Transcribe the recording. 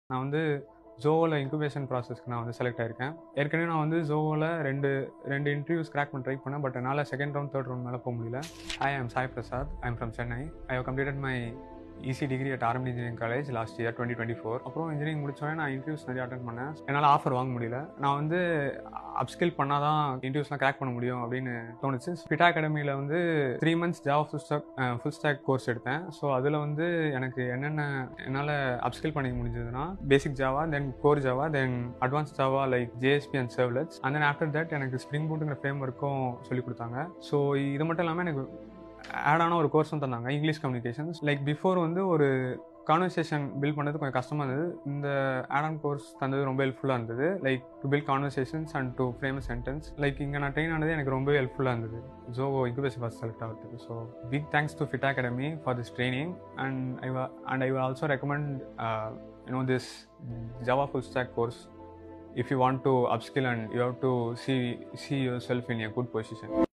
நான் வந்து ஜோவில் இன்குபேஷன் ப்ராசஸ்க்கு நான் வந்து செலக்ட் ஆயிருக்கேன் ஏற்கனவே நான் வந்து ஜோவில் ரெண்டு ரெண்டு இன்டர்வியூஸ் கிராக் பண்ண ட்ரை பண்ணேன் பட் என்னால் செகண்ட் ரவுண்ட் தேர்ட் ரவுண்ட் மேலே போக முடியல I am Sai Prasad I am from Chennai I have completed my EC degree at RM engineering college last year twenty twenty four அப்புறம் இன்ஜினியரிங் முடிச்சோடனே நான் இன்டர்வியூஸ் நிறைய அட்டன் பண்ணேன் என்னால் ஆஃபர் வாங்க முடியல நான் வந்து அப்ஸ்கில் பண்ணால் தான் இன்டர்வியூஸ்லாம் கிராக் பண்ண முடியும் அப்படின்னு தோணுச்சு ஃபிட்டா அகாடமியில் வந்து three months Java full stack full stack course எடுத்தேன் ஸோ அதில் வந்து எனக்கு என்னென்ன என்னால் அப்ஸ்கில் பண்ணிக்க முடிஞ்சதுன்னா basic Java then core Java then advance Java like JSP and servlets and then after that எனக்கு ஸ்ப்ரிங் பூட்டுங்கிற ஃப்ரேம் ஒர்க்கும் சொல்லிக் கொடுத்தாங்க ஸோ இது மட்டும் இல்லாமல் எனக்கு ஆட் ஆன ஒரு கோர்ஸும் தந்தாங்க இங்கிலீஷ் கம்யூனிகேஷன்ஸ் லைக் பிஃபோர் வந்து ஒரு கான்வர்சேஷன் பில்ட் பண்ணது கொஞ்சம் கஷ்டமாக இருந்தது இந்த ஆட் ஆன் கோர்ஸ் தந்தது ரொம்ப ஹெல்ப்ஃபுல்லாக இருந்தது like to build conversations and to frame sentence like இங்கே நான் ட்ரெயின் ஆனது எனக்கு ரொம்ப ஹெல்ப்ஃபுல்லாக இருந்தது ஜோ இன்குபேஷன் ஃபஸ்ட் செலக்ட் ஆகிறதுக்கு so big thanks to FITA academy for this training and I and I will also recommend you know this Java full stack course if you want to upskill and you have to see see yourself in a good position